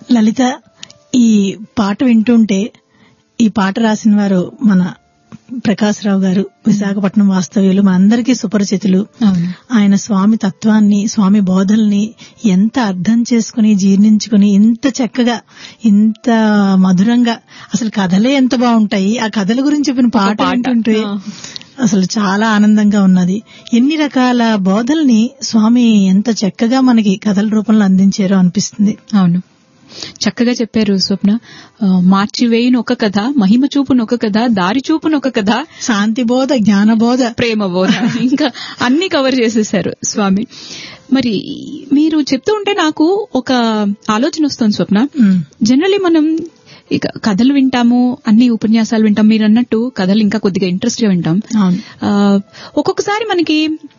లలిత ఈ పాట వింటుంటే ఈ పాట రాసిన వారు మన ప్రకాశ్రావు గారు విశాఖపట్నం వాస్తవ్యులు మనందరికీ సుపరిచితులు అవును ఆయన స్వామి తత్వాన్ని స్వామి బోధల్ని ఎంత అర్థం చేసుకుని జీర్ణించుకుని ఇంత చక్కగా ఇంత మధురంగా అసలు కథలే ఎంత బాగుంటాయి ఆ కథల గురించి చెప్పిన పాట పాట. వింటుంటే ఆ. అసలు చాలా ఆనందంగా ఉన్నది ఎన్ని రకాల బోధల్ని స్వామి ఎంత చక్కగా మనకి కథల రూపంలో అందించారో అనిపిస్తుంది అవును చక్కగా చెప్పారు స్వప్న ఆ, మార్చివేయును ఒక కథ మహిమ చూపును ఒక కథ దారి చూపును ఒక కథ శాంతి బోధ జ్ఞాన బోధ ప్రేమ బోధ ఇంకా అన్ని కవర్ చేసేసారు స్వామి మరి మీరు చెప్తూ ఉంటే నాకు ఒక ఆలోచన వస్తుంది స్వప్న ఉమ్, జనరలీ మనం ఇక కథలు వింటాము అన్ని ఉపన్యాసాలు వింటాం మీరు అన్నట్టు కథలు ఇంకా కొద్దిగా ఇంట్రెస్ట్ గా వింటాం అవును ఆ, ఒక్కొక్కసారి మనకి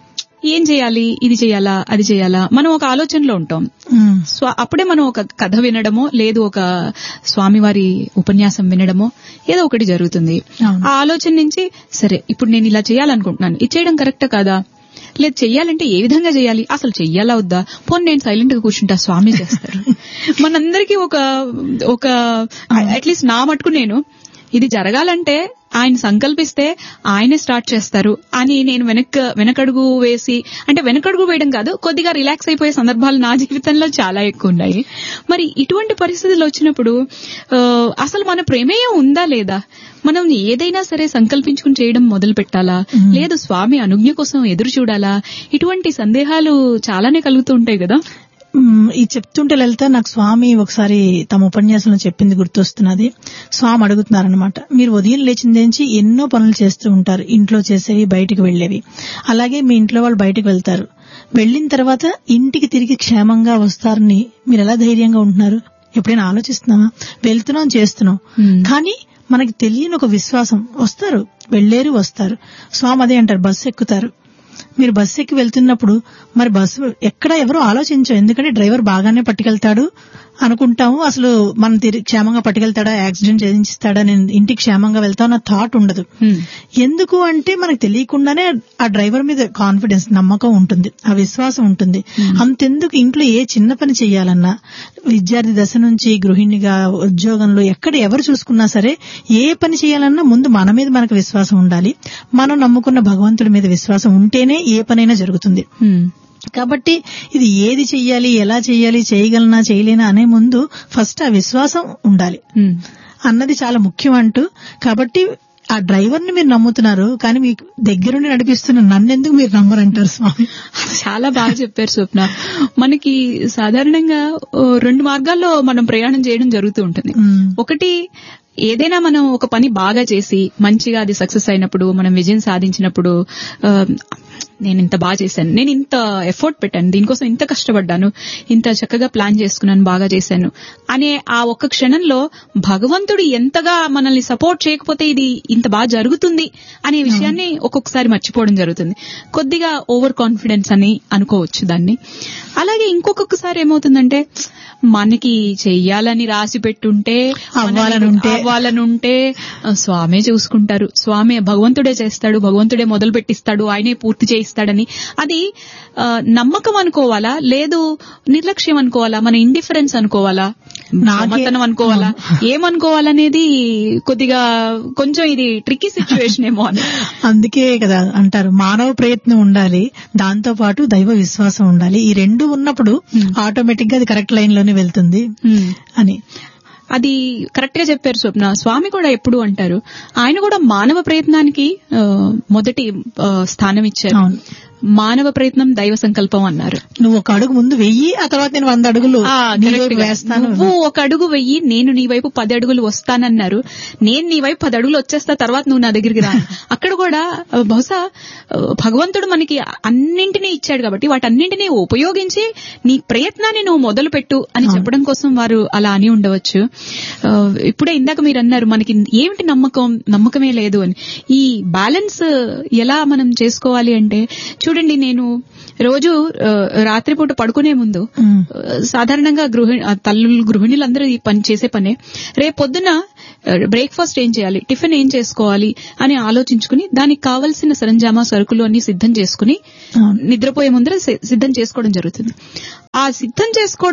ఏం చేయాలి ఇది చేయాలా అది చేయాలా మనం ఒక ఆలోచనలో ఉంటాం ఉమ్, స్వ అప్పుడే మనం ఒక కథ వినడమో లేదు ఒక స్వామివారి ఉపన్యాసం వినడమో ఏదో ఒకటి జరుగుతుంది అవును. ఆ ఆలోచన నుంచి సరే ఇప్పుడు నేను ఇలా చేయాలనుకుంటున్నాను ఇది చేయడం కరెక్ట్ కాదా లేదు చెయ్యాలంటే ఏ విధంగా చేయాలి అసలు చెయ్యాలా వద్దా పోనీ నేను సైలెంట్ గా కూర్చుంటా స్వామి చేస్తారు మనందరికీ ఒక ఒక అట్లీస్ట్ నా మటుకు నేను ఇది జరగాలంటే ఆయన సంకల్పిస్తే ఆయనే స్టార్ట్ చేస్తారు అని నేను వెనక్ వెనకడుగు వేసి అంటే వెనకడుగు వేయడం కాదు కొద్దిగా రిలాక్స్ అయిపోయే సందర్భాలు నా జీవితంలో చాలా ఎక్కువ ఉన్నాయి మరి ఇటువంటి పరిస్థితులు వచ్చినప్పుడు ఆ, అసలు మన ప్రమేయం ఉందా లేదా మనం ఏదైనా సరే సంకల్పించుకుని చేయడం మొదలు పెట్టాలా లేదు స్వామి అనుజ్ఞ కోసం ఎదురు చూడాలా ఇటువంటి సందేహాలు చాలానే కలుగుతూ ఉంటాయి కదా మ్మ్, ఇది చెప్తుంటే లలిత నాకు స్వామి ఒకసారి తమ ఉపన్యాసంలో చెప్పింది గుర్తొస్తున్నది స్వామి అడుగుతున్నారనమాట మీరు ఉదయం లేచిన నుంచి ఎన్నో పనులు చేస్తూ ఉంటారు ఇంట్లో చేసేవి బయటికి వెళ్లేవి అలాగే మీ ఇంట్లో వాళ్ళు బయటికి వెళ్తారు వెళ్ళిన తర్వాత ఇంటికి తిరిగి క్షేమంగా వస్తారని మీరు ఎలా ధైర్యంగా ఉంటున్నారు ఎప్పుడైనా ఆలోచిస్తున్నావా వెళ్తున్నాం చేస్తున్నాం మ్మ్. కానీ మనకి తెలియని ఒక విశ్వాసం వస్తారు వెళ్ళేరు వస్తారు స్వామి అదే అంటారు బస్సు ఎక్కుతారు మీరు బస్సు ఎక్కి వెళ్తున్నప్పుడు మరి బస్సు ఎక్కడ ఎవరు ఆలోచించం ఎందుకంటే డ్రైవర్ బాగానే పట్టుకెళ్తాడు అనుకుంటాము అసలు మనం తిరిగి క్షేమంగా పట్టుకెళ్తాడా యాక్సిడెంట్ చేయించిస్తాడా నేను ఇంటికి క్షేమంగా వెళ్తా అన్న థాట్ ఉండదు హ్మ్. ఎందుకు అంటే మనకు తెలియకుండానే ఆ డ్రైవర్ మీద కాన్ఫిడెన్స్ నమ్మకం ఉంటుంది ఆ విశ్వాసం ఉంటుంది అంతెందుకు ఇంట్లో ఏ చిన్న పని చేయాలన్నా విద్యార్థి దశ నుంచి గృహిణిగా ఉద్యోగంలో ఎక్కడ ఎవరు చూసుకున్నా సరే ఏ పని చేయాలన్నా ముందు మన మీద మనకు విశ్వాసం ఉండాలి మనం నమ్ముకున్న భగవంతుడి మీద విశ్వాసం ఉంటేనే ఏ పనైనా జరుగుతుంది హ్మ్. కాబట్టి ఇది ఏది చెయ్యాలి ఎలా చెయ్యాలి చేయగలనా చేయలేనా అనే ముందు ఫస్ట్ ఆ విశ్వాసం ఉండాలి హ్మ్. అన్నది చాలా ముఖ్యం అంటూ కాబట్టి ఆ డ్రైవర్ ని మీరు నమ్ముతున్నారు కానీ మీకు దగ్గరుండి నడిపిస్తున్న నన్నెందుకు మీరు నమ్మరంటారు స్వామి చాలా బాగా చెప్పారు స్వప్న మనకి సాధారణంగా ఓ, రెండు మార్గాల్లో మనం ప్రయాణం చేయడం జరుగుతూ ఉంటుంది మ్మ్. ఒకటి ఏదైనా మనం ఒక పని బాగా చేసి మంచిగా అది సక్సెస్ అయినప్పుడు మనం విజయం సాధించినప్పుడు ఆ, నేను ఇంత బాగా చేశాను నేను ఇంత ఎఫర్ట్ పెట్టాను దీనికోసం ఇంత కష్టపడ్డాను ఇంత చక్కగా ప్లాన్ చేసుకున్నాను బాగా చేశాను అనే ఆ ఒక్క క్షణంలో భగవంతుడు ఎంతగా మనల్ని సపోర్ట్ చేయకపోతే ఇది ఇంత బాగా జరుగుతుంది అనే విషయాన్ని ఒక్కొక్కసారి మర్చిపోవడం జరుగుతుంది కొద్దిగా ఓవర్ కాన్ఫిడెన్స్ అని అనుకోవచ్చు దాన్ని అలాగే ఇంకొకసారి ఏమవుతుందంటే మనకి చెయ్యాలని రాసి పెట్టుంటే అవ్వాలనుంటే. అవ్వాలనుంటే ఆ, స్వామే చూసుకుంటారు స్వామి భగవంతుడే చేస్తాడు భగవంతుడే మొదలు పెట్టిస్తాడు ఆయనే పూర్తి చేయిస్తాడని అది ఆ, నమ్మకం అనుకోవాలా లేదు నిర్లక్ష్యం అనుకోవాలా మన ఇండిఫరెన్స్ అనుకోవాలా నాకే- సోమతనం అనుకోవాలా ఏమనుకోవాలనేది కొద్దిగా కొంచెం ఇది ట్రిక్కీ సిచ్యువేషన్ ఏమో అని అందుకే కదా అంటారు మానవ ప్రయత్నం ఉండాలి దాంతో పాటు దైవ విశ్వాసం ఉండాలి ఈ రెండు ఉన్నప్పుడు ఆటోమేటిక్ గా అది కరెక్ట్ లైన్ లోనే వెళ్తుంది Hmm. అని అది కరెక్ట్ గా చెప్పారు స్వప్న స్వామి కూడా ఎప్పుడు అంటారు ఆయన కూడా మానవ ప్రయత్నానికి ఆ, మొదటి ఆ, స్థానం ఇచ్చారు అవును. మానవ ప్రయత్నం దైవ సంకల్పం అన్నారు నువ్వు ఒక అడుగు ముందు వెయ్యి ఆ తర్వాత నేను వంద అడుగులు ఆ, నీ correct వైపు గా. వేస్తాను నువ్వు ఒక అడుగు వెయ్యి నేను నీ వైపు పది అడుగులు వస్తానన్నారు నేను నీ వైపు పది అడుగులు వచ్చేస్తా తర్వాత నువ్వు నా దగ్గరికి రా అక్కడ కూడా ఆ, బహుశా ఆ, భగవంతుడు మనకి అన్నింటినీ ఇచ్చాడు కాబట్టి వాటన్నింటినీ ఉపయోగించి నీ ప్రయత్నాన్ని నువ్వు మొదలు పెట్టు అని చెప్పడం కోసం వారు అలా అని ఉండవచ్చు ఆ, ఇప్పుడే ఇందాక మీరు అన్నారు మనకి ఏమిటి నమ్మకం నమ్మకమే లేదు అని ఈ బ్యాలెన్స్ ఎలా మనం చేసుకోవాలి అంటే చూడండి నేను రోజు ఆ, రాత్రిపూట పడుకునే ముందు ఉమ్. సాధారణంగా గృహి ఆ తల్లులు గృహిణులందరూ ఈ పని చేసే పనే రేపు పొద్దున బ్రేక్ఫాస్ట్ ఏం చేయాలి టిఫిన్ ఏం చేసుకోవాలి అని ఆలోచించుకుని దానికి కావలసిన సరంజామా సరుకులు అన్ని సిద్ధం చేసుకుని అవును. నిద్రపోయే ముందర సి- సిద్ధం చేసుకోవడం జరుగుతుంది ఆ సిద్ధం చేసుకోవడం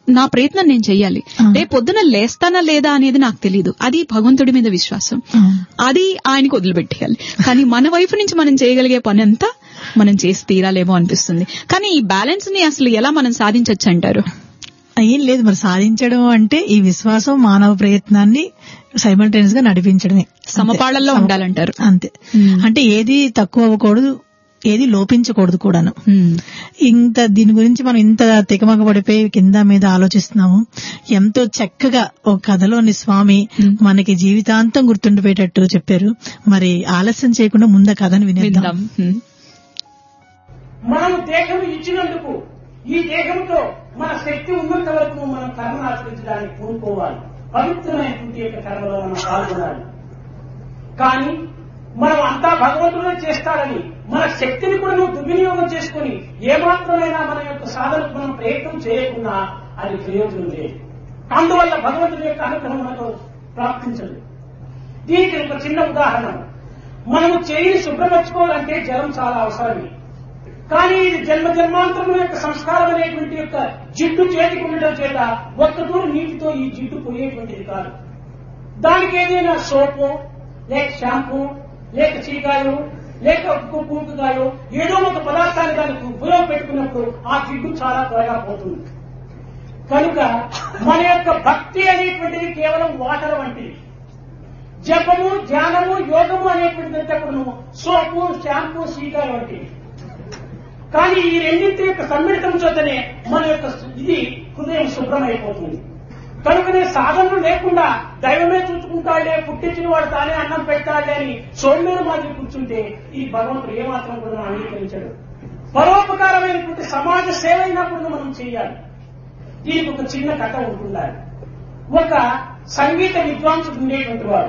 నా ప్రయత్నం నేను చెయ్యాలి ఆ. రేపు పొద్దున లేస్తానా లేదా అనేది నాకు తెలియదు అది భగవంతుడి మీద విశ్వాసం అవును. అది ఆయనకు వదిలిపెట్టేయాలి కానీ మన వైపు నుంచి మనం చేయగలిగే పని అంతా మనం చేసి తీరాలేమో అనిపిస్తుంది కానీ ఈ బ్యాలెన్స్ ని అసలు ఎలా మనం సాధించవచ్చు అంటారు ఏం లేదు మరి సాధించడం అంటే ఈ విశ్వాసం మానవ ప్రయత్నాన్ని సైమల్టేనియస్ గా నడిపించడమే అంతే. సమపాళల్లో సమ- ఉండాలంటారు. అంతే మ్మ్. అంటే ఏది తక్కువ అవ్వకూడదు ఏది లోపించకూడదు కూడాను హ్మ్. ఇంత దీని గురించి మనం ఇంత తికమక పడిపోయి కింద మీద ఆలోచిస్తున్నాము ఎంతో చక్కగా ఒక కథలోని స్వామి మ్మ్. మనకి జీవితాంతం గుర్తుండిపోయేటట్టు చెప్పారు మరి ఆలస్యం చేయకుండా ముందు ఆ కథను వినేద్దాం విందాం హ్మ్. మనము దేహం ఇచ్చినందుకు ఈ దేహంతో మన శక్తి ఉన్నంత వరకు మనం కర్మను ఆచరించడానికి పూనుకోవాలి పవిత్రమైనటువంటి యొక్క కర్మలో మనం పాల్గొనాలి కానీ మనం అంతా భగవంతుడే చేస్తాడని మన శక్తిని కూడా నువ్వు దుర్వినియోగం చేసుకుని ఏమాత్రమైనా మన యొక్క సాధనకు మనం ప్రయత్నం చేయకుండా అది ప్రయోజనం లేదు అందువల్ల భగవంతుడి యొక్క అనుగ్రహం మనకు ప్రాప్తించదు దీనికి ఒక చిన్న ఉదాహరణ మనము చేయిని శుభ్రపరచుకోవాలంటే జలం చాలా అవసరమే కానీ ఇది జన్మ జన్మాంతరం యొక్క సంస్కారం అనేటువంటి యొక్క జిడ్డు చేతికి ఉండటం చేత ఒక్కతూరు నీటితో ఈ జిడ్డు పోయేటువంటిది కాదు దానికి ఏదైనా సోపు లేక షాంపూ లేక చీకాయో లేక పూకుగాయో ఏదో ఒక పదార్థాన్ని దానికి ఉపయోగపెట్టుకున్నప్పుడు ఆ జిడ్డు చాలా త్వరగా పోతుంది కనుక మన యొక్క భక్తి అనేటువంటిది కేవలం వాటర్ వంటిది జపము ధ్యానము యోగము అనేటువంటిది కూడా సోపు షాంపూ సీకాయ వంటివి కానీ ఈ రెండింటి యొక్క సమ్మిళితం చేతనే మన యొక్క ఇది హృదయం శుభ్రమైపోతుంది కనుకనే సాధనలు లేకుండా దైవమే చూసుకుంటాడే పుట్టించిన వాడు తానే అన్నం పెట్టాడే అని సోమ్యుడు మాదిరి కూర్చుంటే ఈ భగవంతుడు ఏమాత్రం కూడా మనం అంగీకరించాడు పరోపకారమైనటువంటి సమాజ సేవ అయినప్పుడు మనం చేయాలి దీనికి ఒక చిన్న కథ ఉంటుండాలి ఒక సంగీత విద్వాంసుడు ఉండేటువంటి వాడు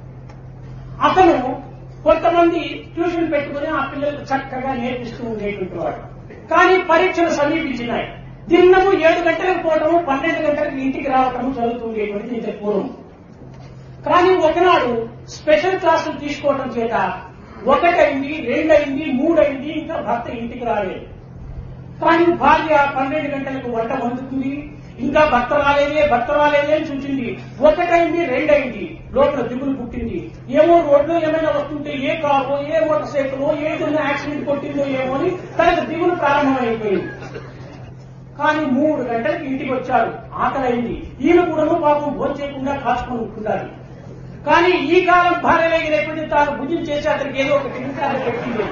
అతను కొంతమంది ట్యూషన్ పెట్టుకుని ఆ పిల్లలకు చక్కగా నేర్పిస్తూ ఉండేటువంటి వాడు కానీ పరీక్షలు సమీపించినాయి దిన్నము ఏడు గంటలకు పోవటము పన్నెండు గంటలకు ఇంటికి రావటము జరుగుతూ ఉండేటువంటిది ఇంత పూర్వం కానీ ఒకనాడు స్పెషల్ క్లాసులు తీసుకోవడం చేత ఒకటైంది రెండైంది మూడైంది ఇంకా భర్త ఇంటికి రాలేదు కానీ భార్య పన్నెండు గంటలకు వంట వండుతుంది ఇంకా భర్త రాలేదే భర్త రాలేదే అని చూసింది ఒకటైంది రెండైంది లోపల దిగులు పుట్టింది ఏమో రోడ్లో ఏమైనా వస్తుంటే ఏ కారో ఏ మోటార్ సైకిల్ ఏదైనా యాక్సిడెంట్ కొట్టిందో ఏమో అని తనకు దిగులు ప్రారంభమైపోయింది కానీ మూడు గంటలకు ఇంటికి వచ్చాడు ఆకలైంది ఈయన కూడా పాపం భోజనం చేయకుండా కాచుకొని ఉంటున్నారు కానీ ఈ కాలం భార్య లేకపోతే తాను భుజం చేసి అతనికి ఏదో ఒక తింటాన్ని పెట్టింది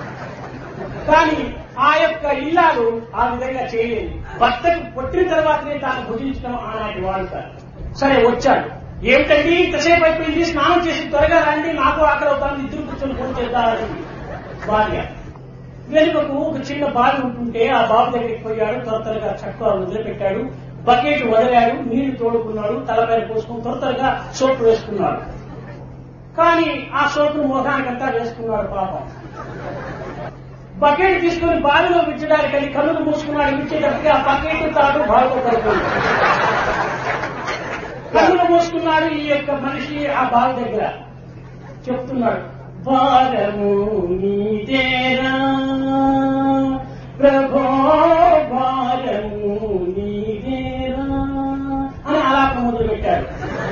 కానీ ఆ యొక్క ఇల్లాలు ఆ విధంగా చేయలేదు భర్తకు పుట్టిన తర్వాతనే తాను భుజించడం ఆనాటి వాడుక సరే వచ్చాడు ఏమిటండి ఇంతసేపు అయిపోయింది స్నానం చేసి త్వరగా రండి నాకు ఆకలి అవుతాను ఇద్దరు కూర్చొని ఫోన్ చేద్దామని భార్య వెనుకకు ఒక చిన్న బావి ఉంటుంటే ఆ బాబు దగ్గరికి పోయాడు త్వర త్వరగా చక్కగా వదిలిపెట్టాడు బకెట్ వదిలాడు నీళ్లు తోడుకున్నాడు తలపైన పోసుకుని త్వర త్వరగా సోపు వేసుకున్నాడు కానీ ఆ సోపును మొహానికంతా వేసుకున్నాడు పాపం బకెట్ తీసుకుని బావిలో విచ్చడానికి అని కన్నులు మూసుకున్నాడు విచ్చేటప్పటికి ఆ బకెట్ తాడు బావిలో పడుతుంది కన్నులు మూసుకున్నాడు ఈ యొక్క మనిషి ఆ బావి దగ్గర చెప్తున్నాడు భారము నీదేరా ప్రభో భారము నీదేరా అని ఆలాపన మొదలు పెట్టాడు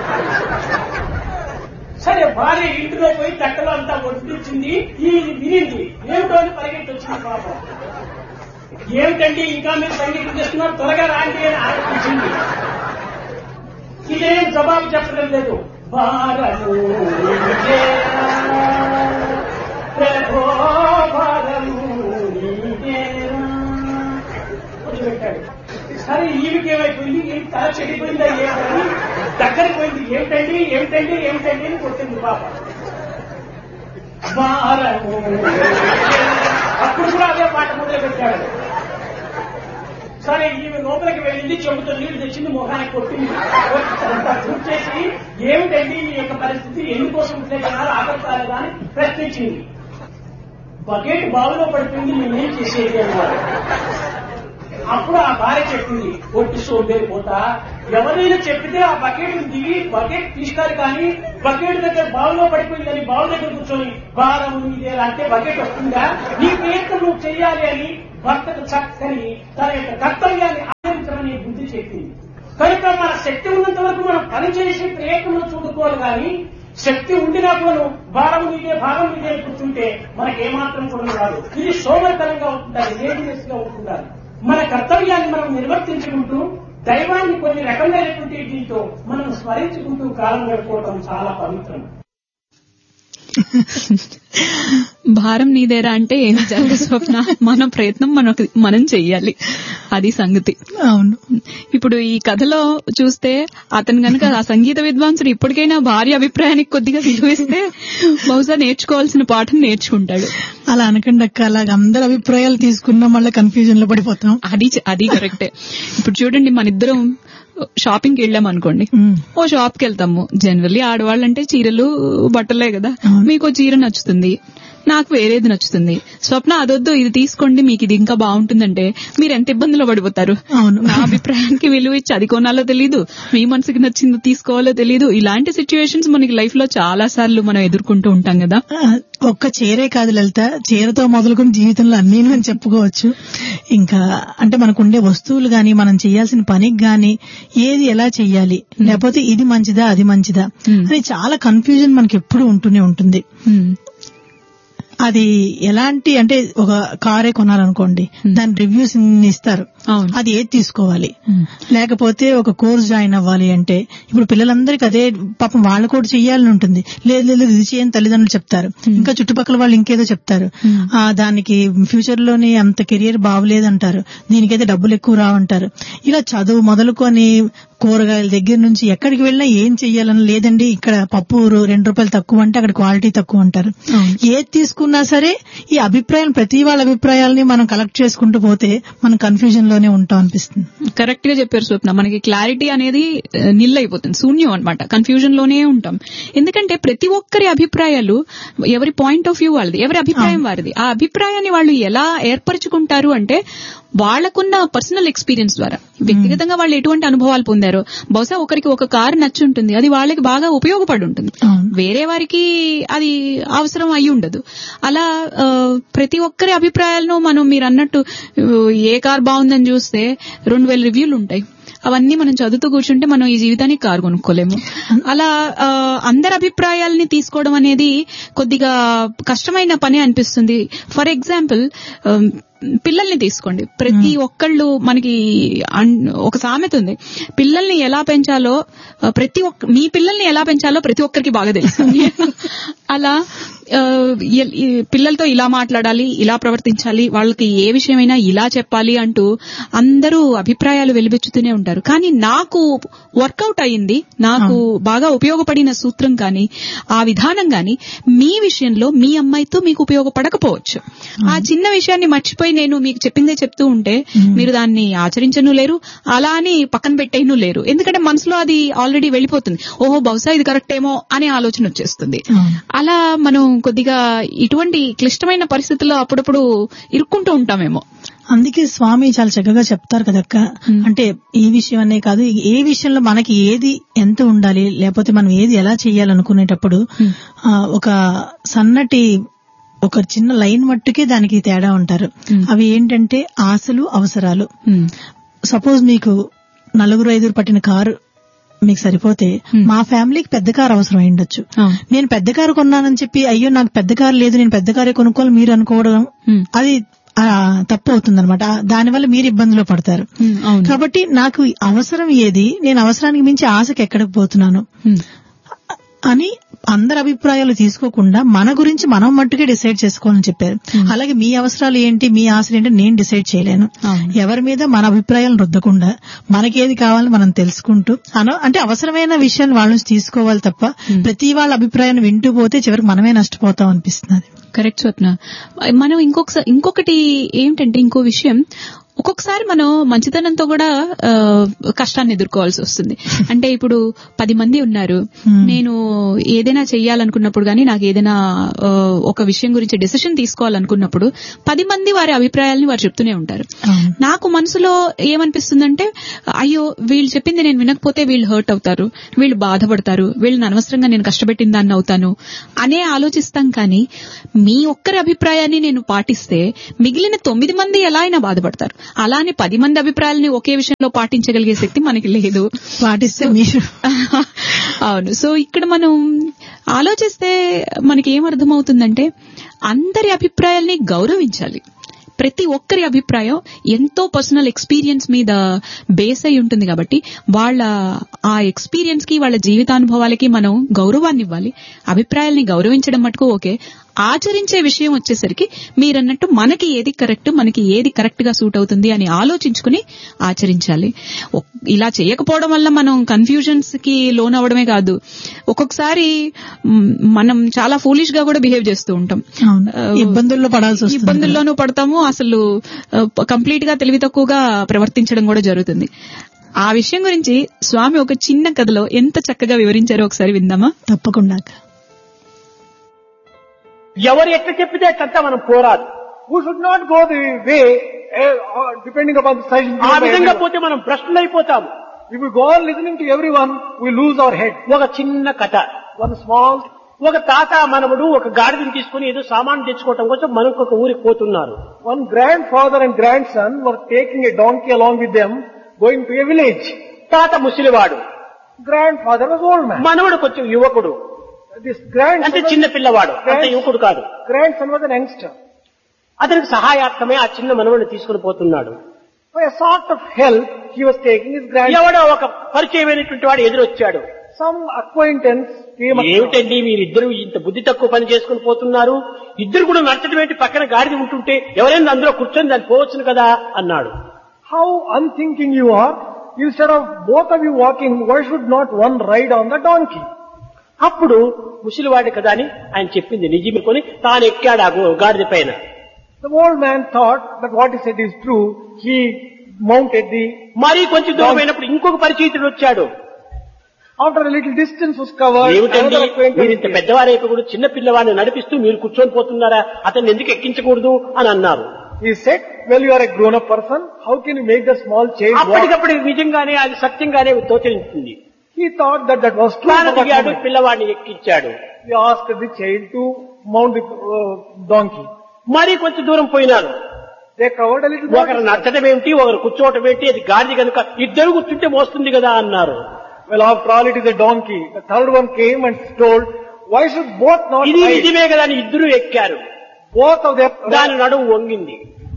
సరే భార్య ఇంటిలో పోయి తట్టలో అంతా వడ్డించింది ఈ వినింది ఏమిటో అని పరిగెత్తి వచ్చింది పాపం ఏమిటండి ఇంకా మీరు సంగీతం చేస్తున్నారు త్వరగా రాండి అని ఆలోచించింది ఇదేం జవాబు చెప్పడం లేదు భారము నీదేరా, ప్రభో భారము నీదేరా. వదిలిపెట్టాడు సరే ఈవికి ఏమైపోయింది ఈ తల చెడిపోయిందా ఏమని దగ్గరికి పోయింది ఏమిటండి ఏమిటండి ఏమిటండి అని కొట్టింది పాప భారము అప్పుడు కూడా అదే పాట మొదలు పెట్టాడు సరే ఈమె లోపలికి వెళ్ళింది చెబుతో నీళ్లు తెచ్చింది మొహానికి కొట్టింది అంతా చేసి ఏమిటండి ఈ యొక్క పరిస్థితి ఎందుకోసం ఇట్లా జనాలు ఆకర్షాలి అని ప్రశ్నించింది బకెట్ బావిలో పడిపోయింది నేనేం చేసేది అన్నారు అప్పుడు ఆ భార్య చెప్పింది ఒట్టి సోంబేరి పోతా ఎవరైనా చెప్పితే ఆ బకెట్ దిగి బకెట్ తీసుకారు కానీ బకెట్ దగ్గర బావిలో పడిపోయిందని బావి దగ్గర కూర్చొని భారం ఇదే అంటే బకెట్ వస్తుందా నీ ప్రయత్నం నువ్వు చెయ్యాలి అని భర్తకు చక్కని తన యొక్క కర్తవ్యాన్ని ఆచరించమని బుద్ధి చెప్పింది కనుక మన శక్తి ఉన్నంత వరకు మనం పని చేసి ప్రయత్నంలో చూడుకోవాలి కానీ శక్తి ఉండినా కూడా భారం మీదే భారం మీదే కూర్చుంటే మనకి ఏమాత్రం కూడా రాదు ఇది సోమరితనంగా ఉంటుంటారు లేజినెస్ గా ఉంటుంటారు మన కర్తవ్యాన్ని మనం నిర్వర్తించుకుంటూ దైవాన్ని కొన్ని రకమైనటువంటి దీంతో మనం స్మరించుకుంటూ కాలం గడుపుకోవటం చాలా పవిత్రం భారం నీదేరా అంటే ఏం జరగదు స్వప్న మన ప్రయత్నం మనకు మనం చెయ్యాలి అది సంగతి అవును ఇప్పుడు ఈ కథలో చూస్తే అతను గనక ఆ సంగీత విద్వాంసుడు ఇప్పటికైనా భార్య అభిప్రాయానికి కొద్దిగా విలువిస్తే బహుశా నేర్చుకోవాల్సిన పాఠం నేర్చుకుంటాడు అలా అనకండి అక్క అలాగ అందరి అభిప్రాయాలు తీసుకున్నా మళ్ళీ కన్ఫ్యూజన్ లో పడిపోతాం అది అది కరెక్టే ఇప్పుడు చూడండి మన ఇద్దరం షాపింగ్ కి వెళ్ళాం అనుకోండి ఉమ్. ఓ షాప్ కి వెళ్తాము జనరల్లీ ఆడవాళ్ళంటే చీరలు బట్టలే కదా అవును. మీకు ఓ చీర నచ్చుతుంది నాకు వేరేది నచ్చుతుంది స్వప్న అదొద్దు ఇది తీసుకోండి మీకు ఇది ఇంకా బాగుంటుందంటే మీరు ఎంత ఇబ్బందులు పడిపోతారు అవును నా అభిప్రాయానికి విలువ ఇచ్చి అది కొనాలో తెలియదు మీ మనసుకి నచ్చింది తీసుకోవాలో తెలియదు ఇలాంటి సిచ్యువేషన్స్ మనకి లైఫ్ లో చాలా సార్లు మనం ఎదుర్కొంటూ ఉంటాం కదా ఆ, ఒక్క చీరే కాదు లలిత చీరతో మొదలుకొని జీవితంలో అన్ని అని చెప్పుకోవచ్చు ఇంకా అంటే మనకు ఉండే వస్తువులు గాని మనం చేయాల్సిన పనికి గాని ఏది ఎలా చెయ్యాలి లేకపోతే ఇది మంచిదా అది మంచిదా Hmm. అని చాలా కన్ఫ్యూజన్ మనకి ఎప్పుడు ఉంటూనే ఉంటుంది హ్మ్. అది ఎలాంటి అంటే ఒక కారే కొనాలనుకోండి దాని రివ్యూస్ ఇస్తారు అవును అది ఏది తీసుకోవాలి హ్మ్. లేకపోతే ఒక కోర్స్ జాయిన్ అవ్వాలి అంటే ఇప్పుడు పిల్లలందరికీ అదే పాపం వాళ్ళు కూడా చెయ్యాలని ఉంటుంది లేదు లేదు ఇది చేయని తల్లిదండ్రులు చెప్తారు ఇంకా చుట్టుపక్కల వాళ్ళు ఇంకేదో చెప్తారు ఆ దానికి ఫ్యూచర్ లోని అంత కెరియర్ బాగలేదు అంటారు దీనికైతే డబ్బులు ఎక్కువ రావంటారు ఇలా చదువు మొదలుకొని కూరగాయల దగ్గర నుంచి ఎక్కడికి వెళ్ళినా ఏం చెయ్యాలని లేదండి ఇక్కడ పప్పు రూ- రెండు రూపాయలు తక్కువ అంటే అక్కడ క్వాలిటీ తక్కువ అంటారు అవును. ఏది తీసుకున్నా సరే ఈ అభిప్రాయం ప్రతి వాళ్ళ అభిప్రాయాలని మనం కలెక్ట్ చేసుకుంటూ పోతే మనం కన్ఫ్యూజన్ లోనే ఉంటాం అనిపిస్తుంది కరెక్ట్ గా చెప్పారు స్వప్న మనకి క్లారిటీ అనేది ఆ, నిల్ అయిపోతుంది శూన్యం అన్నమాట కన్ఫ్యూజన్ లోనే ఉంటాం ఎందుకంటే ప్రతి ఒక్కరి అభిప్రాయాలు ఎవరి పాయింట్ ఆఫ్ వ్యూ వాళ్ళది ఎవరి అభిప్రాయం వారిది ఆ అభిప్రాయాన్ని వాళ్ళు ఎలా ఏర్పరచుకుంటారు అంటే వాళ్లకున్న పర్సనల్ ఎక్స్పీరియన్స్ ద్వారా వ్యక్తిగతంగా వాళ్ళు ఎటువంటి అనుభవాలు పొందారో బహుశా ఒకరికి ఒక కారు నచ్చి ఉంటుంది అది వాళ్ళకి బాగా ఉపయోగపడి ఉంటుంది అవును. వేరే వారికి అది అవసరం అయి ఉండదు అలా ఆ, ప్రతి ఒక్కరి అభిప్రాయాలను మనం మీరు అన్నట్టు ఆ, ఏ కార్ బాగుందని చూస్తే రెండు వేల రివ్యూలు ఉంటాయి అవన్నీ మనం చదువుతూ కూర్చుంటే మనం ఈ జీవితానికి కారు కొనుక్కోలేము అలా ఆ, అందరి అభిప్రాయాలని తీసుకోవడం అనేది కొద్దిగా కష్టమైన పని అనిపిస్తుంది ఫర్ ఎగ్జాంపుల్ పిల్లల్ని తీసుకోండి ప్రతి ఒక్కళ్ళు మనకి అన్- ఒక సామెత ఉంది పిల్లల్ని ఎలా పెంచాలో ఆ, ప్రతి ఒక్క మీ పిల్లల్ని ఎలా పెంచాలో ప్రతి ఒక్కరికి బాగా తెలుసు అలా ఆ, ఎల్- ఈ పిల్లలతో ఇలా మాట్లాడాలి ఇలా ప్రవర్తించాలి వాళ్ళకి ఏ విషయమైనా ఇలా చెప్పాలి అంటూ అందరూ అభిప్రాయాలు వెలిబెచ్చుతూనే ఉంటారు కానీ నాకు వర్కౌట్ అయింది నాకు బాగా ఉపయోగపడిన సూత్రం కానీ ఆ విధానం కానీ మీ విషయంలో మీ అమ్మాయితో మీకు ఉపయోగపడకపోవచ్చు ఆ చిన్న విషయాన్ని మర్చిపోయి నేను మీకు చెప్పిందే చెప్తూ ఉంటే మీరు దాన్ని ఆచరించను లేరు అలా అని పక్కన పెట్టేయను లేరు ఎందుకంటే మనసులో అది ఆల్రెడీ వెళ్ళిపోతుంది ఓహో బహుశా ఇది కరెక్ట్ ఏమో అనే ఆలోచన వచ్చేస్తుంది అవును. అలా మనం కొద్దిగా ఇటువంటి క్లిష్టమైన పరిస్థితుల్లో అప్పుడప్పుడు ఇరుక్కుంటూ ఉంటామేమో అందుకే స్వామి చాలా చక్కగా చెప్తారు కదక్క అంటే ఈ విషయం అనే కాదు ఏ విషయంలో మనకి ఏది ఎంత ఉండాలి లేకపోతే మనం ఏది ఎలా చేయాలనుకునేటప్పుడు ఆ, ఒక సన్నటి ఒక చిన్న లైన్ మట్టుకే దానికి తేడా ఉంటారు అవి ఏంటంటే ఆశలు అవసరాలు హ్మ్. సపోజ్ మీకు నలుగురు ఐదుగురు పట్టిన కారు మీకు సరిపోతే మా ఫ్యామిలీకి పెద్ద కారు అవసరం అయి ఉండొచ్చు అవును. నేను పెద్ద కారు కొన్నానని చెప్పి అయ్యో నాకు పెద్ద కారు లేదు నేను పెద్ద కారే కొనుక్కోవాలి మీరు అనుకోవడం హ్మ్. అది ఆ, తప్పు అవుతుంది అనమాట దానివల్ల మీరు ఇబ్బందులు పడతారు హ్మ్. అవును కాబట్టి నాకు అవసరం ఏది నేను అవసరానికి మించి ఆశకి ఎక్కడికి పోతున్నాను హ్మ్. అని అందరి అభిప్రాయాలు తీసుకోకుండా మన గురించి మనం మట్టుకే డిసైడ్ చేసుకోవాలని చెప్పారు అలాగే మీ అవసరాలు ఏంటి మీ ఆశలు ఏంటి నేను డిసైడ్ చేయలేను అవును. ఎవరి మీద మన అభిప్రాయాలను రుద్దకుండా మనకేది కావాలో మనం తెలుసుకుంటూ అన అంటే అవసరమైన విషయాన్ని వాళ్ళ నుంచి తీసుకోవాలి తప్ప ప్రతి వాళ్ళ అభిప్రాయాన్ని వింటూ పోతే చివరికి మనమే నష్టపోతాం అనిపిస్తుంది కరెక్ట్ స్వప్న మనం ఇంకొకసారి ఇంకొకటి ఏంటంటే ఇంకో విషయం ఒక్కొక్కసారి మనం మంచితనంతో కూడా ఆ, కష్టాన్ని ఎదుర్కోవాల్సి వస్తుంది అంటే ఇప్పుడు పది మంది ఉన్నారు నేను ఏదైనా చెయ్యాలనుకున్నప్పుడు గానీ నాకు ఏదైనా ఆ, ఒక విషయం గురించి డెసిషన్ తీసుకోవాలనుకున్నప్పుడు పది మంది వారి అభిప్రాయాలని వారు చెప్తూనే ఉంటారు అవును. నాకు మనసులో ఏమనిపిస్తుందంటే అయ్యో వీళ్ళు చెప్పింది నేను వినకపోతే వీళ్ళు హర్ట్ అవుతారు వీళ్ళు బాధపడతారు వీళ్ళని అనవసరంగా నేను కష్టపెట్టిన దాన్ని అవుతాను అనే ఆలోచిస్తాం కానీ మీ ఒక్కరి అభిప్రాయాన్ని నేను పాటిస్తే మిగిలిన తొమ్మిది మంది ఎలా అయినా బాధపడతారు అలానే పది మంది అభిప్రాయాలని ఒకే విషయంలో పాటించగలిగే శక్తి మనకి లేదు పాటిస్తే మీరు అవును సో ఇక్కడ మనం ఆలోచిస్తే మనకి ఏం అర్థమవుతుందంటే అందరి అభిప్రాయాల్ని గౌరవించాలి ప్రతి ఒక్కరి అభిప్రాయం ఎంతో పర్సనల్ ఎక్స్పీరియన్స్ మీద బేస్ అయి ఉంటుంది కాబట్టి వాళ్ళ ఆ ఎక్స్పీరియన్స్ కి వాళ్ళ జీవితానుభవాలకి మనం గౌరవాన్ని ఇవ్వాలి అభిప్రాయాల్ని గౌరవించడం మటుకు ఓకే ఆచరించే విషయం వచ్చేసరికి మీరన్నట్టు మనకి ఏది కరెక్ట్ మనకి ఏది కరెక్ట్ గా సూట్ అవుతుంది అని ఆలోచించుకుని ఆచరించాలి ఒక్- ఇలా చేయకపోవడం వల్ల మనం కన్ఫ్యూజన్స్ కి లోన్ అవడమే కాదు ఒక్కొక్కసారి మ్, మనం చాలా ఫూలిష్ గా కూడా బిహేవ్ చేస్తూ ఉంటాం అవును. ఇబ్బందుల్లో పడాల్సి వస్తుంది ఇబ్బందుల్లోనూ పడతాము అసలు కంప్లీట్ గా తెలివి తక్కువగా ప్రవర్తించడం కూడా జరుగుతుంది ఆ విషయం గురించి స్వామి ఒక చిన్న కథలో ఎంత చక్కగా వివరించారో ఒకసారి విందామా తప్పకుండా ఎవరు ఎట్లా చెప్పితే అట్లంతా మనం పోరాదు Who should not go the way, uh, uh, depending upon the suggestion ఆ given by విధంగా everyone. పోతే మనం భ్రష్టులు అయిపోతాము If we go on listening to everyone, we lose our head. ఒక చిన్న కథ One small, ఒక తాత మనముడు ఒక గాడిదని తీసుకుని ఏదో సామాన్ తెచ్చుకోవటం కోసం మనకు ఒక ఊరికి పోతున్నారు one grandfather and grandson were taking a donkey along with them, going to a village. తాత ముసలివాడు Grandfather was old man. మనవడు కొంచెం యువకుడు This grandson, అంటే was, చిన్న పిల్లవాడు అంత యువకుడు కాదు grandson was an youngster. అతనికి సహాయార్థమే ఆ చిన్న మనవడిని తీసుకుని పోతున్నాడు For a sort of help, he was taking his grandson. ఎవడో ఒక పరిచయమైనటువంటి వాడు ఎదురొచ్చాడు Some acquaintance came across. ఏమిటండి మీరిద్దరు ఇంత బుద్ధి తక్కువ పని చేసుకుని పోతున్నారు ఇద్దరు కూడా నడచడం ఏంటి పక్కన గాడిద ఉంటుంటే ఎవరైనా అందులో కూర్చొని దాన్ని పోవచ్చును కదా అన్నాడు How unthinking you are. Instead of both of you walking, why should not one ride on the donkey? అప్పుడు ముసలివాడి కదా అని ఆయన చెప్పింది నిజమే కొని తాను ఎక్కాడు ఆ గు- గాడిద పైన The old man thought that what he said is true. He mounted the, మరీ కొంచెం దూరం అయినప్పుడు ఇంకొక పరిచయితుడు వచ్చాడు after a little distance was covered, ఏమిటండి another acquaintance మీరు ఇంత came. పెద్దవారైపు కూడా చిన్న పిల్లవాడిని నడిపిస్తూ మీరు కూర్చొని పోతున్నారా అతన్ని ఎందుకు ఎక్కించకూడదు అని అన్నారు He said, well you are a grown up person, how can you make the small child walk? అప్పటికప్పుడు నిజంగానే అది సత్యంగానే తోచరించింది He thought that that was true. తాను for that దిగాడు moment. పిల్లవాడిని ఎక్కించాడు He asked the child to mount the uh, donkey. మరీ కొంచెం దూరం పోయినారు They covered a little ఒకరు more. నచ్చడం ఏమిటి ఒకరు కూర్చోవటం ఏంటి అది గాడిద కనుక ఇద్దరు కూర్చుంటే మోస్తుంది కదా అన్నారు Well, after all, it is a donkey. The third one came and told, why should both not ఇది ride? నిజమే కదా అని ఇద్దరు ఎక్కారు Both of them, దాని నడుము వంగింది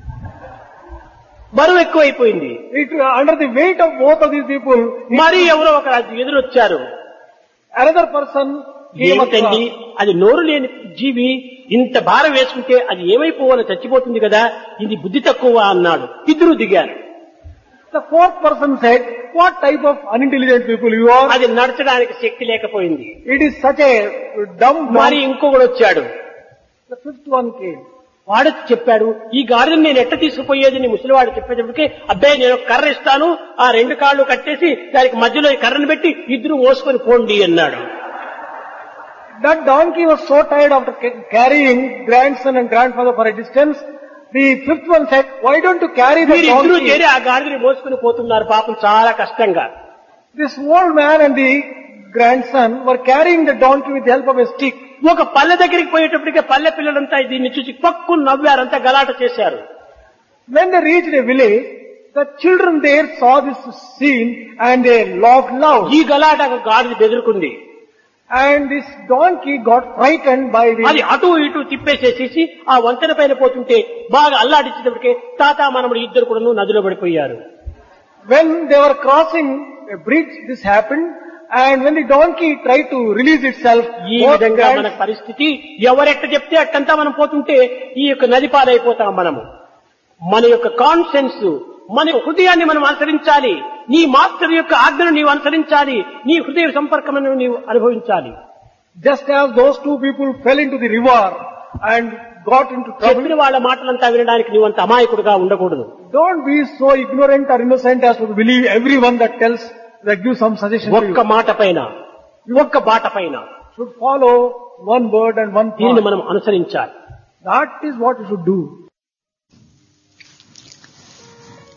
బరువు ఎక్కువైపోయింది it, under the weight of both of these people, మరి ఎవరో ఒకరు ఎదురొచ్చారు another person came ఏమిటండి across. అది నోరు లేని జీవి ఇంత భారం వేసుకుంటే అది ఏమైపోవాలో చచ్చిపోతుంది కదా ఇది బుద్ధి తక్కువ అన్నాడు ఇద్దరు దిగారు The fourth person said, what type of unintelligent people you are? అది నడచడానికి శక్తి లేకపోయింది It is such a dumb మరి man. ఇంకొకడు వచ్చాడు The fifth one came. వాడు చెప్పాడు ఈ గాడిని నేను ఎట్ట తీసుకుపోయేది నీ ముసలివాడు చెప్పేటప్పటికి అబ్బాయి నేను ఒక కర్ర ఇస్తాను ఆ రెండు కాళ్ళు కట్టేసి దానికి మధ్యలో ఈ కర్రను పెట్టి ఇద్దరు మోసుకొని పోండి అన్నాడు That donkey was so tired after ca- carrying grandson and grandfather for a distance. The fifth one said, why don't you carry the మీరు ఇద్దరు donkey? చేరి ఆ గాడిని మోసుకొని పోతున్నారు పాపం చాలా కష్టంగా This old man and the grandson were carrying the donkey with the help of a stick. ఒక పల్లె దగ్గరికి పోయేటప్పటికే పల్లె పిల్లలంతా దీన్ని చూసి పక్కు నవ్వారంతా గలాట చేశారు When they reached a village, the children there saw this scene and they laughed loud. ఈ గలాట గాడిద బెదురుకుంది And this donkey got frightened by అది the... అటు ఇటు తిప్పేసేసేసి ఆ వంతెన పైన పోతుంటే బాగా అల్లాడించేటప్పటికే తాత మనముడు ఇద్దరు కూడా నదిలో పడిపోయారు When they were crossing a bridge, this happened. And when the donkey tried to release itself, ఈ both విధంగా మన grands- పరిస్థితి ఎవరెట్ట చెప్తే అట్టంతా మనం పోతుంటే ఈ యొక్క నది పాలైపోతాం మనము మన యొక్క కాన్షియన్స్ మన హృదయాన్ని మనం అనుసరించాలి నీ మాస్టర్ యొక్క ఆజ్ఞను నీవు అనుసరించాలి నీ హృదయ సంపర్కమును నీవు అనుభవించాలి just as those two people fell into the river and got into trouble, చెప్పిన వాళ్ళ మాటలంతా వినడానికి నీవు అంత అమాయకుడుగా ఉండకూడదు don't be so ignorant or innocent as to believe everyone that tells, that gives some suggestion to ఒక్క you. మాట పైన ఒక్క బాట పైన Should follow one word and one దీనిని thought. మనం అనుసరించాలి That is what you should do.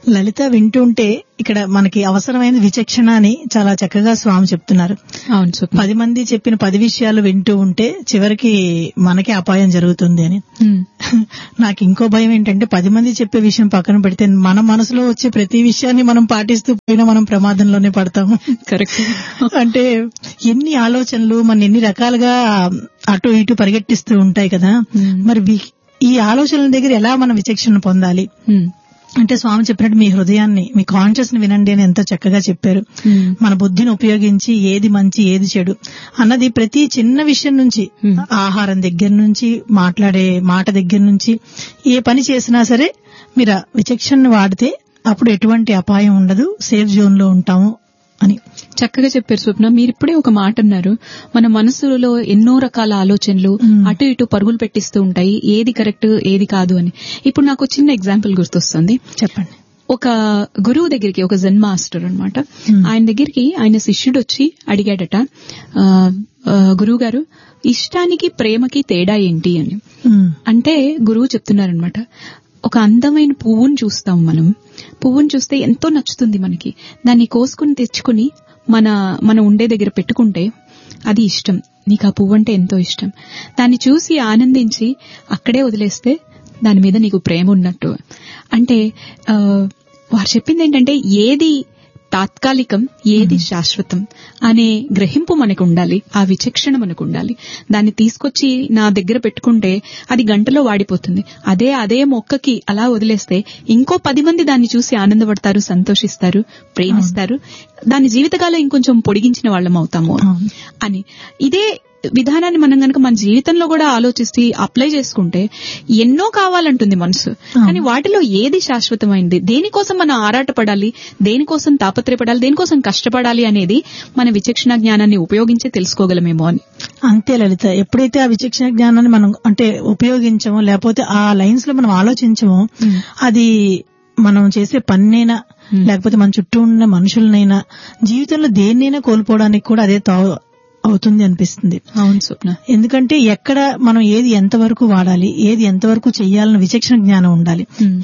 లలిత వింటుంటే ఇక్కడ మనకి అవసరమైన విచక్షణ అని చాలా చక్కగా స్వామి చెప్తున్నారు అవును స్వప్న పది మంది చెప్పిన పది విషయాలు వింటూ ఉంటే చివరికి మనకే అపాయం జరుగుతుంది అని ఉమ్, నాకు ఇంకో భయం ఏంటంటే పది మంది చెప్పే విషయం పక్కన పెడితే మన మనసులో వచ్చే ప్రతి విషయాన్ని మనం పాటిస్తూ పోయినా మనం ప్రమాదంలోనే పడతాము కరెక్ట్ అంటే ఎన్ని ఆలోచనలు మన ఎన్ని రకాలుగా అటు ఇటు పరిగెట్టిస్తూ ఉంటాయి కదా Hmm. మరి వీ- ఈ ఆలోచనల దగ్గర ఎలా మనం విచక్షణ పొందాలి ఉమ్, అంటే స్వామి చెప్పినట్టు మీ హృదయాన్ని మీ కాన్షియస్ ని వినండి అని ఎంతో చక్కగా చెప్పారు ఉమ్, మన బుద్ధిని ఉపయోగించి ఏది మంచి ఏది చెడు అన్నది ప్రతి చిన్న విషయం నుంచి Hmm. ఆహారం దగ్గర నుంచి మాట్లాడే మాట దగ్గర నుంచి ఏ పని చేసినా సరే మీరు ఆ విచక్షణను వాడితే అప్పుడు ఎటువంటి అపాయం ఉండదు సేఫ్ జోన్ లో ఉంటాము అని చక్కగా చెప్పారు స్వప్న మీరు ఇప్పుడే ఒక మాట అన్నారు మన మనసులో ఎన్నో రకాల ఆలోచనలు మ్మ్. అటు ఇటు పరుగులు పెట్టిస్తూ ఉంటాయి ఏది కరెక్ట్ ఏది కాదు అని ఇప్పుడు నాకు ఒక చిన్న ఎగ్జాంపుల్ గుర్తొస్తుంది చెప్పండి ఒక గురువు దగ్గరికి ఒక జెన్ మాస్టర్ అనమాట Hmm. ఆయన దగ్గరికి ఆయన శిష్యుడు వచ్చి అడిగాడట ఆ, ఆ, గురువు గారు ఇష్టానికి ప్రేమకి తేడా ఏంటి అని ఉమ్, అంటే గురువు చెప్తున్నారనమాట ఒక అందమైన పువ్వును చూస్తాం మనం పువ్వును చూస్తే ఎంతో నచ్చుతుంది మనకి దాన్ని కోసుకుని తెచ్చుకుని మన మన ఉండే దగ్గర పెట్టుకుంటే అది ఇష్టం నీకు ఆ పువ్వు అంటే ఎంతో ఇష్టం దాన్ని చూసి ఆనందించి అక్కడే వదిలేస్తే దాని మీద నీకు ప్రేమ ఉన్నట్టు అంటే ఆ, వారు చెప్పింది ఏంటంటే ఏది తాత్కాలికం ఏది శాశ్వతం అనే గ్రహింపు మనకు ఉండాలి ఆ విచక్షణ మనకు ఉండాలి దాన్ని తీసుకొచ్చి నా దగ్గర పెట్టుకుంటే అది గంటలో వాడిపోతుంది అదే అదే మొక్కకి అలా వదిలేస్తే ఇంకో పది మంది దాన్ని చూసి ఆనందపడతారు సంతోషిస్తారు ప్రేమిస్తారు దాని జీవితకాలం ఇంకొంచెం పొడిగించిన వాళ్ళం అవుతాము అవును. అని ఇదే విధానాన్ని మనం గనక మన జీవితంలో కూడా ఆలోచిస్తే అప్లై చేసుకుంటే ఎన్నో కావాలంటుంది మనసు కానీ వాటిలో ఏది శాశ్వతమైంది దేనికోసం మనం ఆరాటపడాలి దేనికోసం తాపత్రయపడాలి దేనికోసం కష్టపడాలి అనేది మన విచక్షణ జ్ఞానాన్ని ఉపయోగించి తెలుసుకోగలమేమో అని అంతే లలిత ఎప్పుడైతే ఆ విచక్షణ జ్ఞానాన్ని మనం అంటే ఉపయోగించమో లేకపోతే ఆ లైన్స్ లో మనం ఆలోచించమో Hmm. అది మనం చేసే పన్నైనా లేకపోతే మన చుట్టూ ఉన్న మనుషులనైనా జీవితంలో దేన్నైనా కోల్పోవడానికి కూడా అదే తా అవుతుంది అనిపిస్తుంది అవును స్వప్న ఎందుకంటే ఎక్కడ మనం ఏది ఎంతవరకు వాడాలి ఏది ఎంతవరకు చెయ్యాలన్న విచక్షణ జ్ఞానం ఉండాలి ఉమ్,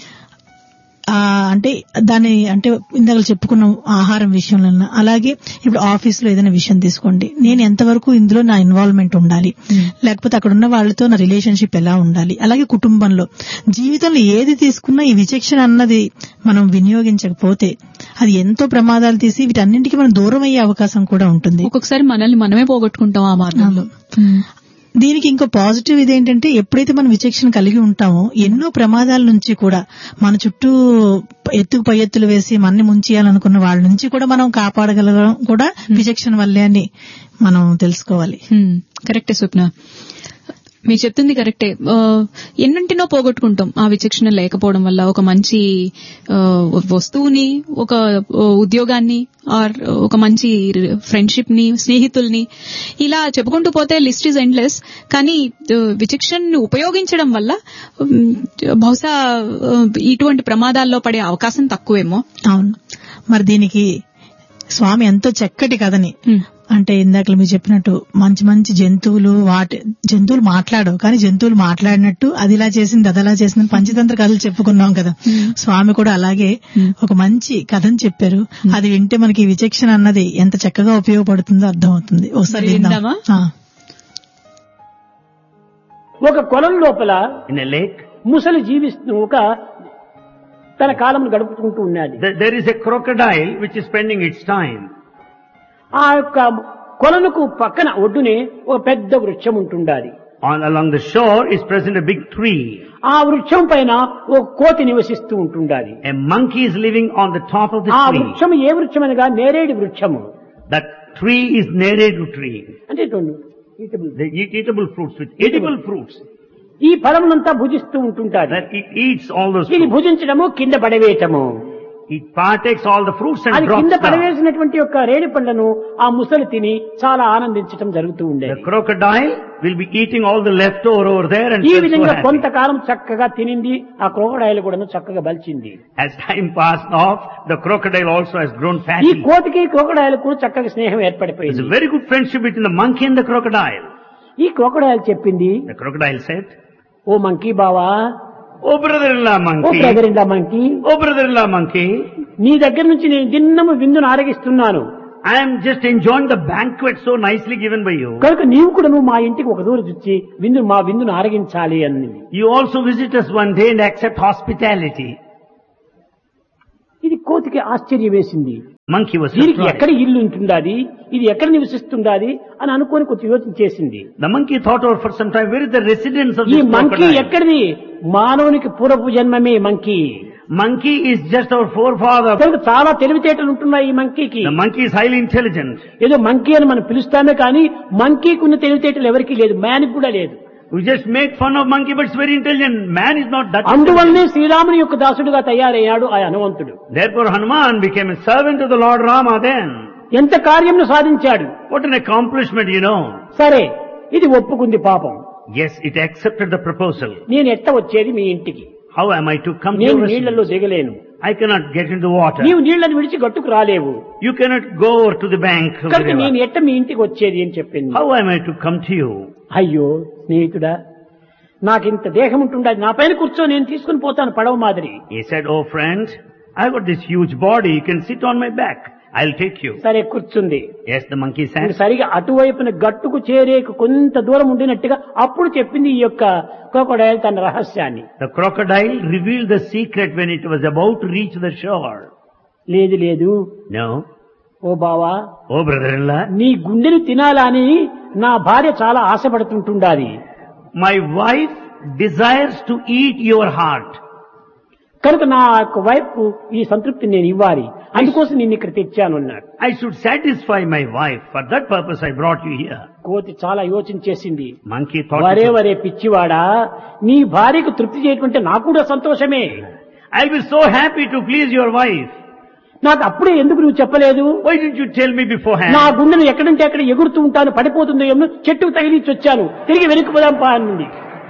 ఆ అంటే దాని అంటే ఇందాక చెప్పుకున్న ఆహారం విషయంలో అలాగే ఇప్పుడు ఆఫీస్ లో ఏదైనా విషయం తీసుకోండి నేను ఎంతవరకు ఇందులో నా ఇన్వాల్వ్మెంట్ ఉండాలి లేకపోతే అక్కడ ఉన్న వాళ్ళతో నా రిలేషన్షిప్ ఎలా ఉండాలి అలాగే కుటుంబంలో జీవితంలో ఏది తీసుకున్నా ఈ విచక్షణ అన్నది మనం వినియోగించకపోతే అది ఎంతో ప్రమాదాలు తీసి వీటన్నింటికి మనం దూరం అయ్యే అవకాశం కూడా ఉంటుంది ఒక్కొక్కసారి మనల్ని మనమే పోగొట్టుకుంటాం ఆ మార్గంలో ఉమ్, దీనికి ఇంకో పాజిటివ్ ఇదేంటంటే ఎప్పుడైతే మనం విచక్షణ కలిగి ఉంటామో ఎన్నో ప్రమాదాల నుంచి కూడా మన చుట్టూ ఎత్తుకు పై ఎత్తులు వేసి మన్ని ముంచేయాలనుకున్న వాళ్ళ నుంచి కూడా మనం కాపాడగలగడం కూడా విచక్షణ వల్లే అని మనం తెలుసుకోవాలి హ్మ్, కరెక్టే స్వప్న మీరు చెప్తుంది కరెక్టే ఆ, ఎన్నింటినో పోగొట్టుకుంటాం ఆ విచక్షణ లేకపోవడం వల్ల ఒక మంచి ఆ, వస్తువుని ఒక ఆ, ఉద్యోగాన్ని ఆర్ ఒక మంచి ఫ్రెండ్షిప్ ని స్నేహితుల్ని ఇలా చెప్పుకుంటూ పోతే లిస్ట్ ఈజ్ ఎండ్లెస్ కానీ ఆ, విచక్షణని ఉపయోగించడం వల్ల ఉమ్, బహుశా ఆ, ఇటువంటి ప్రమాదాల్లో పడే అవకాశం తక్కువేమో అవును మరి దీనికి స్వామి ఎంతో చక్కటి కథని హ్మ్, అంటే ఇందాక మీరు చెప్పినట్టు మంచి మంచి జంతువులు వాటి జంతువులు మాట్లాడవు కానీ జంతువులు మాట్లాడినట్టు అది ఇలా చేసింది అది అలా చేసింది పంచతంత్ర కథలు చెప్పుకున్నాం కదా స్వామి కూడా అలాగే ఒక మంచి కథను చెప్పారు అది వింటే మనకి ఈ విచక్షణ అన్నది ఎంత చక్కగా ఉపయోగపడుతుందో అర్థమవుతుంది ఒకసారి మరి విందాం విందామా? ఆ. ఒక కొలం లోపల In a lake, ముసలి జీవిస్తూ ఒక తన కాలం గడుపుకుంటూ ఉన్నది th- there is a crocodile which is spending its time. ఆ యొక్క కొలనుకు పక్కన ఒడ్డునే ఒక పెద్ద వృక్షం ఉంటుండాలి On along the shore is present a big tree. ఆ వృక్షం పైన ఒక కోతి నివసిస్తూ ఉంటుండాలి A monkey is living on the top of the ఆ tree. వృక్షం ఏ వృక్షం అనగా నేరేడు వృక్షము That tree is neredu tree. అంటే ఇటువంటి eatable. They eat eatable fruits with edible fruits. ఈ ఫలమునంతా భుజిస్తూ ఉంటుంటారు That it eats all those ఇది fruits. భుజించడము కింద పడవేయటము It partakes all the fruits and అది drops కింద down. పడవేసినటువంటి యొక్క రేణి పండ్లను ఆ ముసలి తిని చాలా ఆనందించటం జరుగుతూ The ఉండేది crocodile will be eating all the leftover over there and ఈ felt so విధంగా happy. కొంతకాలం చక్కగా తినింది ఆ క్రోకడాయిలు కూడా చక్కగా బలిచింది As time passed off, the crocodile also has grown ఈ fatty. కోతికి క్రోకడాయిలకు చక్కగా స్నేహం There's ఏర్పడిపోయింది a very good friendship between the monkey and the crocodile. ఈ క్రోకడాయిల్ చెప్పింది The crocodile said, ఓ మంకీ బావా Oh brother-in-law ఓ monkey. Brother in monkey Oh brother-in-law monkey. నీ దగ్గర నుంచి నేను దిన్నము విందును ఆరగిస్తున్నాను I am just enjoying the banquet so nicely given by you. కనుక నీవు కూడా నువ్వు మా ఇంటికి ఒక దూరం వచ్చి విందు మా విందును ఆరగించాలి అని You also visit us one day and accept hospitality. ఇది కోతికి ఆశ్చర్యం వేసింది Monkey was దీనికి ఎక్కడ surprised. ఇల్లు ఉంటుండాది ఇది ఎక్కడ నివసిస్తుండాది అని అనుకొని కొంచెం యోచన చేసింది The monkey thought over for some time, where is the residence of ఈ this మంకీ crocodile? ఎక్కడిది మానవునికి పూర్వపు జన్మమే monkey Monkey is just our forefather. కనుక చాలా తెలివితేటలు ఉంటున్నాయి ఈ మంకీకి The monkey is highly intelligent. ఏదో మంకీ అని మనం పిలుస్తామే కానీ మంకీకి ఉన్న తెలివితేటలు ఎవరికీ లేదు మ్యాన్కి కూడా లేదు We just make fun of monkey, but it's very intelligent. Man is not that. అందువల్లనే శ్రీరాముని యొక్క దాసుడుగా తయారయ్యాడు ఆ హనుమంతుడు Therefore Hanuman became a servant of the Lord Rama then. ఎంత కార్యమును సాధించాడు What an accomplishment, you know. సరే ఇది ఒప్పుకుంది పాపం Yes, it accepted the proposal. నేను ఎట్ట వచ్చేది మీ ఇంటికి How am I to come to నేను your నీళ్లలో residence? దిగలేను I cannot get into the water. నీవు నీళ్లను విడిచి గట్టుకు రాలేవు You cannot go over to the bank of the కనుక నేను river. ఎట్ట మీ ఇంటికి వచ్చేది అని చెప్పింది How am I to come to you? అయ్యో స్నేహితుడా నాకింత దేహం ఉంటుండదు నా పైన కూర్చో నేను తీసుకుని పోతాను పడవ మాదిరి He said, oh friend, I've got this huge body. You can sit on my back. I'll take you. సరే కూర్చుంది Yes, the monkey ఇప్పుడు sat. సరిగా అటువైపున గట్టుకు చేరేకు కొంత దూరం ఉండినట్టుగా అప్పుడు చెప్పింది ఈ యొక్క క్రోకొడైల్ తన రహస్యాన్ని The crocodile revealed the secret when it was about to reach the shore. లేదు లేదు No. ఓ బావా Oh brother-in-law, నీ గుండెని తినాలని నా భార్య చాలా ఆశపడుతుంటుండాలి my wife desires to eat your heart. కనుక నా యొక్క వైఫ్ ఈ సంతృప్తి నేను ఇవ్వాలి అందుకోసం నేను ఇక్కడ తెచ్చాను అన్నాడు I should satisfy my wife. For that purpose I brought you here. కోతి చాలా యోచన చేసింది Monkey thought, వరే వరే పిచ్చివాడా నీ భార్యకు తృప్తి చేయకుంటే నాకు కూడా సంతోషమే I'll be so happy to please your wife. నాకు అప్పుడే ఎందుకు నువ్వు చెప్పలేదు Why didn't you tell me beforehand? నా గుండెను ఎక్కడంటే అక్కడ ఎగురుతూ ఉంటాను పడిపోతుందో ఏమో చెట్టుకు తగిలించి వచ్చాను తిరిగి వెనక్కి పోదాం పా అన్నది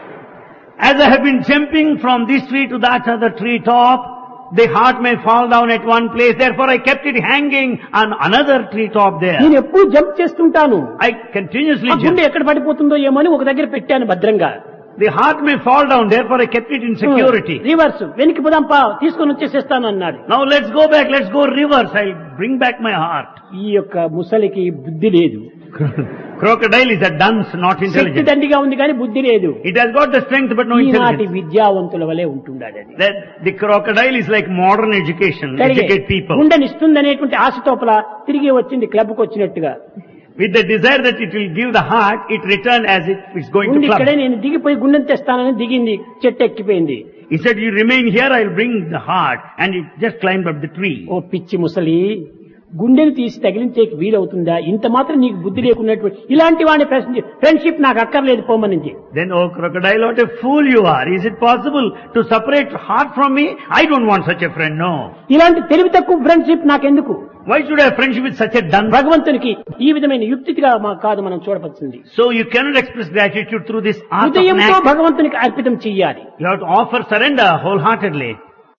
As I have been jumping from this tree to that other tree top, the heart may fall down at one place. Therefore I kept it hanging on another tree top there. నేను ఎప్పుడు jump చేస్తుంటాను I continuously ఆ గుండె jump. ఎక్కడ పడిపోతుందో ఏమో అని ఒక దగ్గర పెట్టాను భద్రంగా The heart may fall down. Therefore I kept it in security. Reverse వెనక్కి పోదాం పా తీసుకొని వచ్చేసేస్తాను అన్నాడు Now let's go back. Let's go reverse. I'll bring back my heart. ఈ యొక్క ముసలికి బుద్ధి లేదు Crocodile is a dunce, not Shakti intelligent. దండిగా ఉంది కానీ బుద్ధి లేదు It has got the strength but no ఈనాటి intelligence. విద్యావంతుల వలె ఉంటుండాలి అది That the crocodile is like modern education, సరిగే educate people. గుండెనిస్తుందనేటువంటి ఆశ తోపల తిరిగి వచ్చింది క్లబ్కు వచ్చినట్టుగా With the desire that it will give the heart, it returned as if it's going ఉండి to club. ఇక్కడే నేను దిగిపోయి గుండెని తెస్తానని దిగింది చెట్టు ఎక్కిపోయింది He said, you remain here, I'll bring the heart. And he just climbed up the tree. ఓ పిచ్చి ముసలి గుండెని తీసి తగిలించేకి వీలవుతుందా ఇంత మాత్రం నీకు బుద్ధి లేకున్నటువంటి ఇలాంటి వాడిని ఫ్రెండ్షిప్ నాకు అక్కర్లేదు పోమనించి Then, oh crocodile, what a fool you are. Is it possible to separate heart from me? I don't want such a friend, no. ఇలాంటి తెలివి తక్కువ ఫ్రెండ్షిప్ నాకెందుకు Why should I have friendship with such a dunce? భగవంతునికి ఈ విధమైన యుక్తిగా మా కాదు మనం చూడవలసింది So you cannot express gratitude through this art of an హృదయంతో act. భగవంతునికి అర్పితం చెయ్యాలి You have to offer surrender wholeheartedly.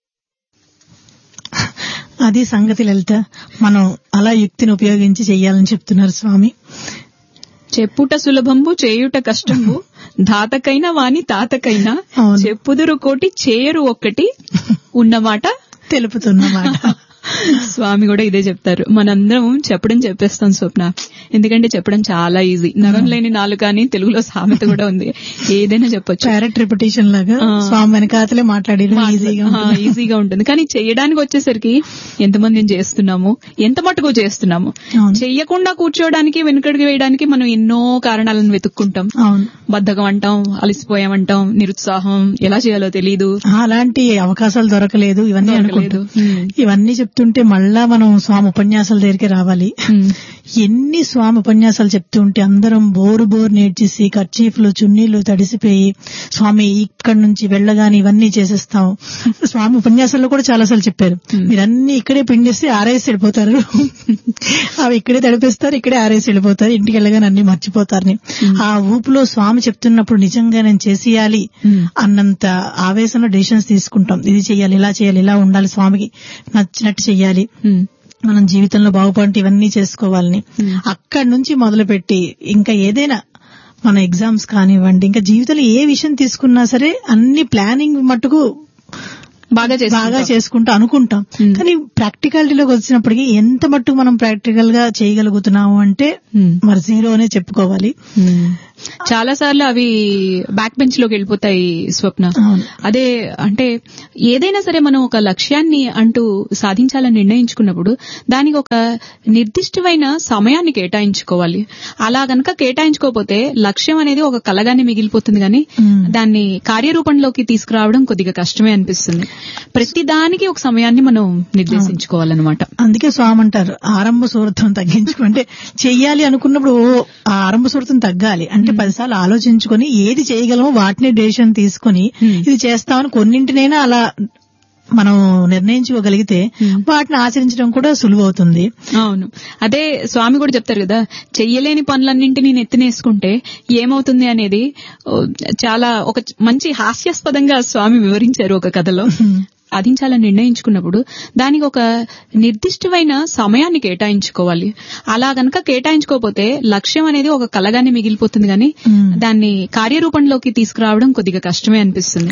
అది సంగతి లలిత మనం అలా యుక్తిని ఉపయోగించి చెయ్యాలని చెప్తున్నారు స్వామి చెప్పుట సులభంబు చేయుట కష్టంబు ధాతకైన వాని తాతకైనా అవును. చెప్పుదురు కోటి చేయరు ఒక్కటి ఉన్నమాట తెలుపుతున్నమాట స్వామి కూడా ఇదే చెప్తారు మనందరం చెప్పడం చెప్పేస్తాం స్వప్న ఎందుకంటే చెప్పడం చాలా ఈజీ నరం లేని నాలుక అని తెలుగులో సామెత కూడా ఉంది ఏదైనా చెప్పొచ్చు క్యారెక్ట్ రిపిటేషన్ లాగా ఆ. స్వామి వెనకాతలే మాట్లాడేది ఈజీగా ఆ, ఈజీగా ఉంటుంది కానీ చేయడానికి వచ్చేసరికి ఎంతమంది చేస్తున్నాము ఎంత మటుకు చేస్తున్నాము అవును. చెయ్యకుండా కూర్చోవడానికి వెనుకడికి వేయడానికి మనం ఎన్నో కారణాలను వెతుక్కుంటాం అవును బద్ధకం అంటాం అలసిపోయామంటాం నిరుత్సాహం ఎలా చేయాలో తెలియదు ఆ, అలాంటి అవకాశాలు దొరకలేదు ఇవన్నీ దొరకలేదు. అనుకుంటాం Hmm. ఇవన్నీ చెప్తుంటే మళ్ళా మనం స్వామి ఉపన్యాసాల దగ్గరికి రావాలి Hmm. ఎన్ని స్వామి ఉపన్యాసాలు చెప్తుంటే అందరం బోరు బోరు నేర్చేసి కర్చీఫ్లు చున్నీలు తడిసిపోయి స్వామి ఇక్కడి నుంచి వెళ్ళగాని ఇవన్నీ చేసేస్తాం స్వామి ఉపన్యాసాల్లో కూడా చాలాసార్లు చెప్పారు మీరన్నీ ఇక్కడే పిండేసి ఆరేసి వెళ్ళిపోతారు అవి ఇక్కడే తడిపేస్తారు ఇక్కడే ఆరేసి వెళ్ళిపోతారు ఇంటికి వెళ్ళగానే అన్ని మర్చిపోతారని ఆ ఊపులో స్వామి చెప్తున్నప్పుడు నిజంగా నేను చేసేయాలి అన్నంత ఆవేశంలో డెసిషన్స్ తీసుకుంటాం ఇది చేయాలి ఇలా చేయాలి ఇలా ఉండాలి స్వామికి నచ్చినట్టు చెయ్యాలి Hmm. మనం జీవితంలో బాగుపడి ఇవన్నీ చేసుకోవాలని అక్కడి నుంచి మొదలుపెట్టి ఇంకా ఏదైనా మన ఎగ్జామ్స్ కానివ్వండి ఇంకా జీవితంలో ఏ విషయం తీసుకున్నా సరే అన్ని ప్లానింగ్ మట్టుకు బాగా బాగా చేసుకుంటాం. చేసుకుంటూ అనుకుంటాం Hmm. కానీ ప్రాక్టికాలిటీలోకి వచ్చినప్పటికీ ఎంత మట్టుకు మనం ప్రాక్టికల్ గా చేయగలుగుతున్నాము అంటే Hmm. మరి జీరో అనే చెప్పుకోవాలి చాలా సార్లు అవి బ్యాక్ బెంచ్ లోకి వెళ్ళిపోతాయి స్వప్న అవును. అదే అంటే ఏదైనా సరే మనం ఒక లక్ష్యాన్ని అంటూ సాధించాలని నిర్ణయించుకున్నప్పుడు దానికి ఒక నిర్దిష్టమైన సమయాన్ని కేటాయించుకోవాలి అలా గనక కేటాయించుకోకపోతే లక్ష్యం అనేది ఒక కలగానే మిగిలిపోతుంది కానీ Hmm. దాన్ని కార్యరూపంలోకి తీసుకురావడం కొద్దిగా కష్టమే అనిపిస్తుంది ప్రతి దానికి ఒక సమయాన్ని మనం నిర్దేశించుకోవాలన్నమాట అందుకే స్వామి అంటారు ఆరంభ సూరత్వం తగ్గించుకుంటే చెయ్యాలి అనుకున్నప్పుడు ఓ ఆ ఆరంభ సూరత్వం తగ్గాలి అంటే పదిసార్లు ఆలోచించుకొని ఏది చేయగలమో వాటిని డెసిషన్ తీసుకొని Hmm. ఇది చేస్తామని కొన్నింటినైనా అలా మనం నిర్ణయించుకోగలిగితే Hmm. వాటిని ఆచరించడం కూడా సులువవుతుంది అవును అదే స్వామి కూడా చెప్తారు కదా చెయ్యలేని పనులన్నింటినీ నెత్తినేసుకుంటే ఏమవుతుంది అనేది ఓ, చాలా ఒక మంచి హాస్యాస్పదంగా స్వామి వివరించారు ఒక కథలో సాధించాలని నిర్ణయించుకున్నప్పుడు దానికి ఒక నిర్దిష్టమైన సమయాన్ని కేటాయించుకోవాలి అలా గనక కేటాయించుకోకపోతే లక్ష్యం అనేది ఒక కలగానే మిగిలిపోతుంది కానీ Hmm. దాన్ని కార్యరూపంలోకి తీసుకురావడం కొద్దిగా కష్టమే అనిపిస్తుంది